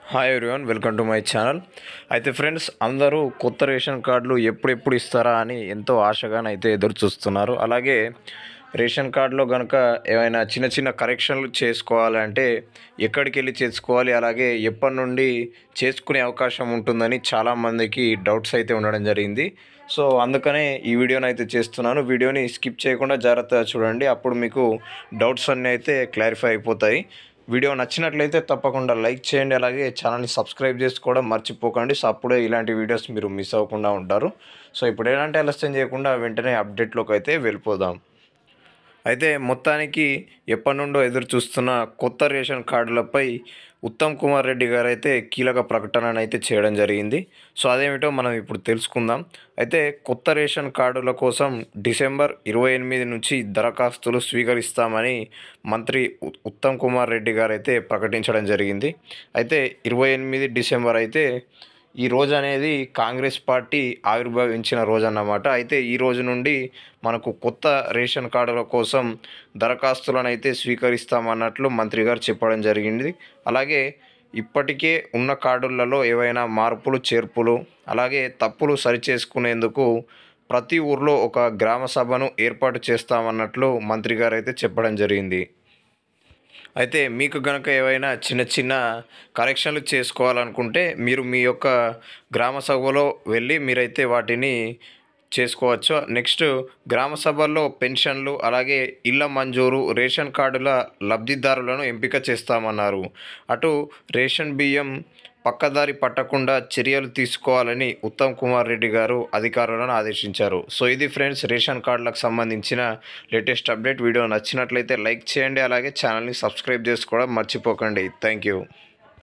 hi everyone welcome to my channel అయితే friends అందరూ కొత్త రేషన్ కార్డులు ఎప్పుడెప్పుడు ఇస్తారా అని ఎంతో ఆశగానైతే ఎదురు చూస్తున్నారు అలాగే రేషన్ కార్డులో కనుక ఏమైనా చిన్న చిన్న కరెక్షన్లు చేసుకోవాలంటే ఎక్కడికి వెళ్ళి చేసుకోవాలి అలాగే ఎప్పటి నుండి చేసుకునే అవకాశం ఉంటుందని చాలామందికి డౌట్స్ అయితే ఉండడం జరిగింది సో అందుకనే ఈ వీడియోని అయితే చేస్తున్నాను వీడియోని స్కిప్ చేయకుండా జాగ్రత్తగా చూడండి అప్పుడు మీకు డౌట్స్ అన్నీ అయితే క్లారిఫై అయిపోతాయి వీడియో నచ్చినట్లయితే తప్పకుండా లైక్ చేయండి అలాగే ఛానల్ని సబ్స్క్రైబ్ చేసుకోవడం మర్చిపోకండి సో అప్పుడే ఇలాంటి వీడియోస్ మీరు మిస్ అవ్వకుండా ఉంటారు సో ఇప్పుడు ఎలాంటి ఆలస్యం చేయకుండా వెంటనే అప్డేట్లోకి అయితే వెళ్ళిపోదాం అయితే మొత్తానికి ఎప్పటి నుండో ఎదురు చూస్తున్న కొత్త రేషన్ కార్డులపై ఉత్తమ్ కుమార్ రెడ్డి గారు అయితే కీలక ప్రకటనను అయితే చేయడం జరిగింది సో అదేమిటో మనం ఇప్పుడు తెలుసుకుందాం అయితే కొత్త రేషన్ కార్డుల కోసం డిసెంబర్ ఇరవై ఎనిమిది నుంచి దరఖాస్తులు స్వీకరిస్తామని మంత్రి ఉ- ఉత్తమ్ కుమార్ రెడ్డి గారు అయితే ప్రకటించడం జరిగింది అయితే ఇరవై ఎనిమిది డిసెంబర్ అయితే ఈ రోజు అనేది కాంగ్రెస్ పార్టీ ఆవిర్భవించిన రోజు అన్నమాట అయితే ఈ రోజు నుండి మనకు కొత్త రేషన్ కార్డుల కోసం దరఖాస్తులను అయితే స్వీకరిస్తామన్నట్లు మంత్రి గారు చెప్పడం జరిగింది అలాగే ఇప్పటికే ఉన్న కార్డులలో ఏవైనా మార్పులు చేర్పులు అలాగే తప్పులు సరిచేసుకునేందుకు ప్రతి ఊర్లో ఒక గ్రామ సభను ఏర్పాటు చేస్తామన్నట్లు మంత్రి గారు అయితే చెప్పడం జరిగింది అయితే మీకు కనుక ఏవైనా చిన్న చిన్న కరెక్షన్లు చేసుకోవాలనుకుంటే మీరు మీ యొక్క గ్రామ సభలో వెళ్ళి మీరైతే వాటిని చేసుకోవచ్చు నెక్స్ట్ గ్రామ సభల్లో పెన్షన్లు అలాగే ఇళ్ల మంజూరు రేషన్ కార్డుల లబ్ధిదారులను ఎంపిక చేస్తామన్నారు అటు రేషన్ బియ్యం పక్కదారి పట్టకుండా చర్యలు తీసుకోవాలని ఉత్తమ్ కుమార్ రెడ్డి గారు అధికారులను ఆదేశించారు సో ఇది ఫ్రెండ్స్ రేషన్ కార్డులకు సంబంధించిన లేటెస్ట్ అప్డేట్ వీడియో నచ్చినట్లయితే లైక్ చేయండి అలాగే ఛానల్ని సబ్స్క్రైబ్ చేసుకోవడం మర్చిపోకండి థ్యాంక్ యూ